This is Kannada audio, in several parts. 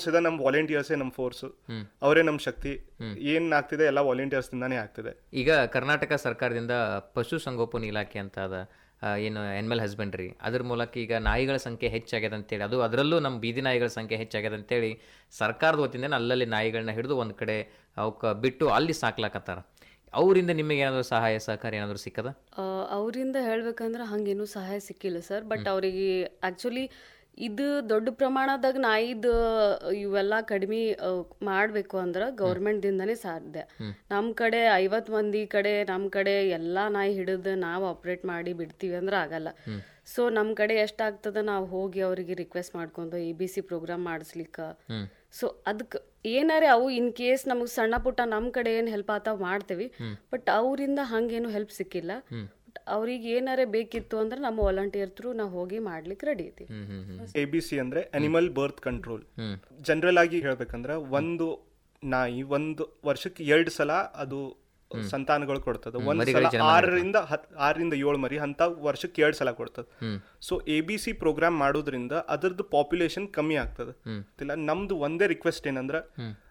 ಇದೆ ನಮ್ಮ ವಾಲಂಟಿಯರ್ಸೇ ನಮ್ಮ ಫೋರ್ಸ್ ಅವರೇ ನಮ್ಮ ಶಕ್ತಿ ಏನ್ ಆಗ್ತಿದೆ ಎಲ್ಲ ವಾಲಂಟಿಯರ್ಸ್ ಇಂದಾನೇ ಆಗ್ತಿದೆ ಈಗ ಕರ್ನಾಟಕ ಸರ್ಕಾರದಿಂದ ಪಶು ಸಂಗೋಪನಾ ಇಲಾಖೆ ಅಂತ ಅದ ಆ, ಏನು ಎನಿಮಲ್ ಹಸ್ಬೆಂಡ್ರಿ ಅದ್ರ ಮೂಲಕ ಈಗ ನಾಯಿಗಳ ಸಂಖ್ಯೆ ಹೆಚ್ಚಾಗ್ಯದ ಅಂತೇಳಿ ಅದು ಅದರಲ್ಲೂ ನಮ್ಮ ಬೀದಿ ನಾಯಿಗಳ ಸಂಖ್ಯೆ ಹೆಚ್ಚಾಗ್ಯದ ಅಂತೇಳಿ ಸರ್ಕಾರದ ವತಿಯಿಂದ ಅಲ್ಲಲ್ಲಿ ನಾಯಿಗಳನ್ನ ಹಿಡಿದು ಒಂದು ಕಡೆ ಅವಕ್ಕೆ ಬಿಟ್ಟು ಅಲ್ಲಿ ಸಾಕ್ಲಾಕತ್ತಾರ ಅವರಿಂದ ನಿಮಗೆ ಏನಾದರೂ ಸಹಾಯ ಸಹಕಾರ ಏನಾದರೂ ಸಿಕ್ಕದ ಅವರಿಂದ ಹೇಳ್ಬೇಕಂದ್ರೆ ಹಂಗೇನು ಸಹಾಯ ಸಿಕ್ಕಿಲ್ಲ ಸರ್ ಬಟ್ ಅವರಿಗೆ ಆ್ಯಕ್ಚುಲಿ ಇದು ದೊಡ್ಡ ಪ್ರಮಾಣದಾಗ ನಾಯಿದು ಇವೆಲ್ಲ ಕಡಿಮೆ ಮಾಡಬೇಕು ಅಂದ್ರೆ ಗೌರ್ಮೆಂಟ್ದಿಂದನೇ ಸಾಧ್ಯ ನಮ್ಮ ಕಡೆ ಐವತ್ತು ಮಂದಿ ಕಡೆ ನಮ್ಮ ಕಡೆ ಎಲ್ಲ ನಾಯಿ ಹಿಡಿದು ನಾವು ಆಪ್ರೇಟ್ ಮಾಡಿ ಬಿಡ್ತೀವಿ ಅಂದ್ರೆ ಆಗಲ್ಲ ಸೊ ನಮ್ಮ ಕಡೆ ಎಷ್ಟಾಗ್ತದ ನಾವು ಹೋಗಿ ಅವರಿಗೆ ರಿಕ್ವೆಸ್ಟ್ ಮಾಡ್ಕೊಂಡು ಎ ಬಿ ಸಿ ಪ್ರೋಗ್ರಾಮ್ ಮಾಡಿಸ್ಲಿಕ್ಕೆ ಸೊ ಅದಕ್ಕೆ ಏನಾರೆ ಅವು ಇನ್ ಕೇಸ್ ನಮಗೆ ಸಣ್ಣ ಪುಟ್ಟ ನಮ್ಮ ಕಡೆ ಏನು ಹೆಲ್ಪ್ ಆತಾವ ಮಾಡ್ತೇವಿ ಬಟ್ ಅವರಿಂದ ಹಂಗೇನು ಹೆಲ್ಪ್ ಸಿಕ್ಕಿಲ್ಲ ಬಟ್ ಅವ್ರಿಗೆ ಏನಾರೆ ಬೇಕಿತ್ತು ಅಂದ್ರೆ ನಮ್ಮ ವಾಲಂಟಿಯರ್ ಥ್ರೂ ನಾವು ಹೋಗಿ ಮಾಡ್ಲಿಕ್ಕೆ ರೆಡಿ ಇದ್ದೀವಿ ಹ್ಮ್ ಹ್ಮ್ ಹ್ಮ್ ಎ ಬಿ ಸಿ ಅಂದ್ರೆ ಅನಿಮಲ್ ಬರ್ತ್ ಕಂಟ್ರೋಲ್ ಜನರಲ್ ಆಗಿ ಹೇಳ್ಬೇಕಂದ್ರೆ ಒಂದು ನಾಯಿ ಒಂದು ವರ್ಷಕ್ಕೆ ಎರಡು ಸಲ ಅದು ಸಂತಾನಗಳು ಕೊಡ್ತದೆ ಒಂದ್ ಸಲ ಆರರಿಂದ ಹತ್ ಆರರಿಂದ ಏಳು ಮರಿ ಅಂತ ವರ್ಷಕ್ಕೆ ಎರಡು ಸಲ ಕೊಡ್ತದೆ so A B C programme ಮಾಡೋದ್ರಿಂದ ಅದರದ್ದು ಪಾಪ್ಯುಲೇಷನ್ ಕಮ್ಮಿ ಆಗ್ತದೆ ಇಲ್ಲ ನಮ್ದು ಒಂದೇ ರಿಕ್ವೆಸ್ಟ್ ಏನಂದ್ರೆ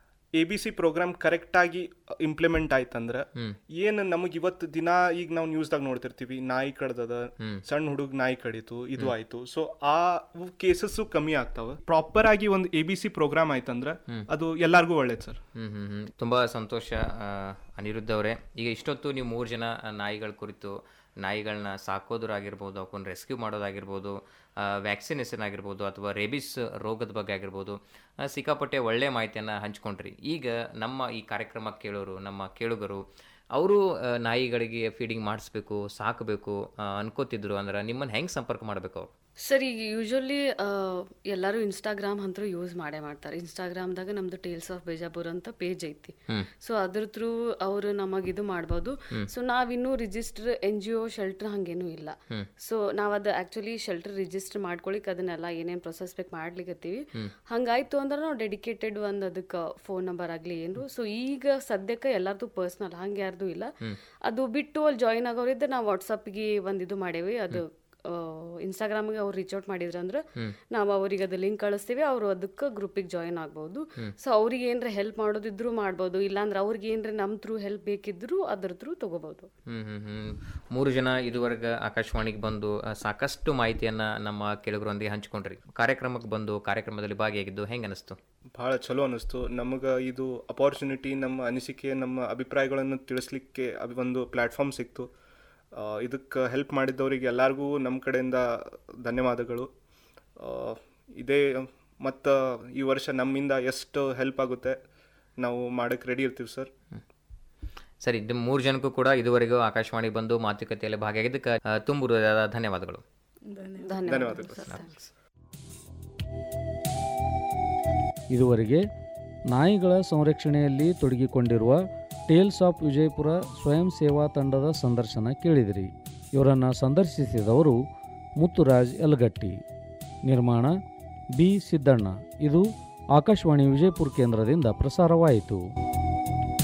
A B C programme correct ಆಗಿ ಇಂಪ್ಲಿಮೆಂಟ್ ಆಯ್ತಂದ್ರೆ ಏನು ನಮಗೆ ಇವತ್ತು ದಿನ ಈಗ ನಾವು ನ್ಯೂಸ್ದಾಗ ನೋಡ್ತಿರ್ತೀವಿ ನಾಯಿ ಕಡ್ದದ ಸಣ್ಣ ಹುಡುಗ ನಾಯಿ ಕಡಿತು ಇದು ಆಯ್ತು ಸೊ ಆ ಕೇಸಸ್ಸು ಕಮ್ಮಿ ಆಗ್ತಾವ ಪ್ರಾಪರ್ ಆಗಿ ಒಂದು ಎ ಬಿ ಸಿ ಪ್ರೋಗ್ರಾಮ್ ಆಯ್ತಂದ್ರೆ ಅದು ಎಲ್ಲಾರ್ಗೂ ಒಳ್ಳೇದು ಸರ್ ಹ್ಮ್ ಹ್ಮ್ ಹ್ಮ್ ತುಂಬ ಸಂತೋಷ ಆ, ಅನಿರುದ್ಧ ಅವರೇ ಈಗ ಇಷ್ಟೊತ್ತು ನೀವು ಮೂರು ಜನ ಆ, ನಾಯಿಗಳ ಕುರಿತು ನಾಯಿಗಳನ್ನ ಸಾಕೋದ್ರಾಗಿರ್ಬೋದು ಅವಕ್ಕನ್ನು ರೆಸ್ಕ್ಯೂ ಮಾಡೋದಾಗಿರ್ಬೋದು ವ್ಯಾಕ್ಸಿನೇಷನ್ ಆಗಿರ್ಬೋದು ಅಥವಾ ರೇಬಿಸ್ ರೋಗದ ಬಗ್ಗೆ ಆಗಿರ್ಬೋದು ಆ, ಸಿಕ್ಕಾಪಟ್ಟೆ ಒಳ್ಳೆ ಮಾಹಿತಿಯನ್ನು ಹಂಚ್ಕೊಂಡ್ರಿ ಈಗ ನಮ್ಮ ಈ ಕಾರ್ಯಕ್ರಮ ಕೇಳೋರು ನಮ್ಮ ಕೇಳುಗರು ಅವರು ನಾಯಿಗಳಿಗೆ ಫೀಡಿಂಗ್ ಮಾಡಿಸ್ಬೇಕು ಸಾಕಬೇಕು ಅನ್ಕೋತಿದ್ರು ಅಂದ್ರೆ ನಿಮ್ಮನ್ನು ಹೆಂಗೆ ಸಂಪರ್ಕ ಮಾಡ್ಬೇಕು ಅವ್ರು ಸರ್ ಈಗ ಯೂಶಲಿ ಎಲ್ಲರೂ ಇನ್ಸ್ಟಾಗ್ರಾಮ್ ಅಂತೂ ಯೂಸ್ ಮಾಡೇ ಮಾಡ್ತಾರೆ ಇನ್ಸ್ಟಾಗ್ರಾಮ್ದಾಗ ನಮ್ದು ಟೇಲ್ಸ್ ಆಫ್ ಬೇಜಾಪುರ್ ಅಂತ ಪೇಜ್ ಐತಿ ಸೊ ಅದ್ರ ಥ್ರೂ ಅವರು ನಮಗೆ ಇದು ಮಾಡ್ಬೋದು ಸೊ ನಾವಿನ್ನೂ register N G O shelter ಹಂಗೇನೂ ಇಲ್ಲ ಸೊ ನಾವು ಅದು ಆ್ಯಕ್ಚುಲಿ ಶೆಲ್ಟರ್ ರಿಜಿಸ್ಟರ್ ಮಾಡ್ಕೊಳಿಕ್ ಅದನ್ನೆಲ್ಲ ಏನೇನು ಪ್ರೊಸೆಸ್ ಬೇಕು ಮಾಡ್ಲಿಕತ್ತೀವಿ ಹಂಗಾಯ್ತು ಅಂದ್ರೆ ನಾವು ಡೆಡಿಕೇಟೆಡ್ ಒಂದು ಅದಕ್ಕೆ ಫೋನ್ ನಂಬರ್ ಆಗಲಿ ಏನು ಸೊ ಈಗ ಸದ್ಯಕ್ಕೆ ಎಲ್ಲರದು ಪರ್ಸ್ನಲ್ ಹಂಗೆ ಯಾರ್ದು ಇಲ್ಲ ಅದು ಬಿಟ್ಟು ಅಲ್ಲಿ ಜಾಯಿನ್ ಆಗೋರಿದ್ದೆ ನಾವು ವಾಟ್ಸಪ್ಗೆ ಒಂದು ಇದು ಮಾಡೇವಿ ಅದು ಇನ್ಸ್ಟಾಗ್ರಾಮ್ಗೆ ಅವ್ರು ರೀಚ್ ಔಟ್ ಮಾಡಿದ್ರಂದ್ರೆ ನಾವು ಅವ್ರಿಗೆ ಅದು ಲಿಂಕ್ ಕಳಿಸ್ತೀವಿ ಅವರು ಅದಕ್ಕೆ ಗ್ರೂಪಿಗೆ ಜಾಯಿನ್ ಆಗ್ಬೋದು ಸೊ ಅವ್ರಿಗೆ ಏನ್ರ ಹೆಲ್ಪ್ ಮಾಡೋದಿದ್ರು ಮಾಡ್ಬೋದು ಇಲ್ಲಾಂದ್ರೆ ಅವ್ರಿಗೆ ಏನ್ರ ನಮ್ಮ ಥ್ರೂ ಹೆಲ್ಪ್ ಬೇಕಿದ್ರು ಅದ್ರ ಥ್ರೂ ತಗೋಬೋದು ಹ್ಮ್ ಹ್ಮ್ ಹ್ಮ್ ಮೂರು ಜನ ಇದುವರೆಗೆ ಆಕಾಶವಾಣಿಗೆ ಬಂದು ಆ, ಸಾಕಷ್ಟು ಮಾಹಿತಿಯನ್ನ ನಮ್ಮ ಕೇಳುಗರೊಂದಿಗೆ ಹಂಚ್ಕೊಂಡ್ರಿ ಕಾರ್ಯಕ್ರಮಕ್ಕೆ ಬಂದು ಕಾರ್ಯಕ್ರಮದಲ್ಲಿ ಭಾಗಿಯಾಗಿದ್ದು ಹೆಂಗೆ ಅನಿಸ್ತು ಬಹಳ ಚಲೋ ಅನಿಸ್ತು ನಮಗೆ ಇದು ಅಪಾರ್ಚುನಿಟಿ ನಮ್ಮ ಅನಿಸಿಕೆ ನಮ್ಮ ಅಭಿಪ್ರಾಯಗಳನ್ನು ತಿಳಿಸ್ಲಿಕ್ಕೆ ಅದು ಒಂದು ಪ್ಲ್ಯಾಟ್ಫಾರ್ಮ್ ಸಿಕ್ತು ಇದಕ್ಕೆ ಹೆಲ್ಪ್ ಮಾಡಿದ್ದವರಿಗೆ ಎಲ್ಲರಿಗೂ ನಮ್ಮ ಕಡೆಯಿಂದ ಧನ್ಯವಾದಗಳು ಆ, ಇದೇ ಮತ್ತು ಈ ವರ್ಷ ನಮ್ಮಿಂದ ಎಷ್ಟು ಹೆಲ್ಪ್ ಆಗುತ್ತೆ ನಾವು ಮಾಡೋಕ್ಕೆ ರೆಡಿ ಇರ್ತೀವಿ ಸರ್ ಸರಿ ನಿಮ್ಮ ಮೂರು ಜನಕ್ಕೂ ಕೂಡ ಇದುವರೆಗೂ ಆಕಾಶವಾಣಿ ಬಂದು ಮಾತುಕತೆಯಲ್ಲಿ ಭಾಗಿಯಾಗಿದ್ದಕ್ಕೆ ಆ, ತುಂಬ ಹೃದಯದ ಧನ್ಯವಾದಗಳು ಧನ್ಯವಾದಗಳು ಸರ್ ಥ್ಯಾಂಕ್ಸ್ ಇದುವರೆಗೆ ನಾಯಿಗಳ ಸಂರಕ್ಷಣೆಯಲ್ಲಿ ತೊಡಗಿಕೊಂಡಿರುವ ಟೇಲ್ಸ್ ಆಫ್ ವಿಜಯಪುರ ಸ್ವಯಂ ಸೇವಾ ತಂಡದ ಸಂದರ್ಶನ ಕೇಳಿದಿರಿ ಇವರನ್ನು ಸಂದರ್ಶಿಸಿದವರು ಮುತ್ತುರಾಜ್ ಯಲಗಟ್ಟಿ ನಿರ್ಮಾಣ ಬಿ ಸಿದ್ದಣ್ಣ ಇದು ಆಕಾಶವಾಣಿ ವಿಜಯಪುರ ಕೇಂದ್ರದಿಂದ ಪ್ರಸಾರವಾಯಿತು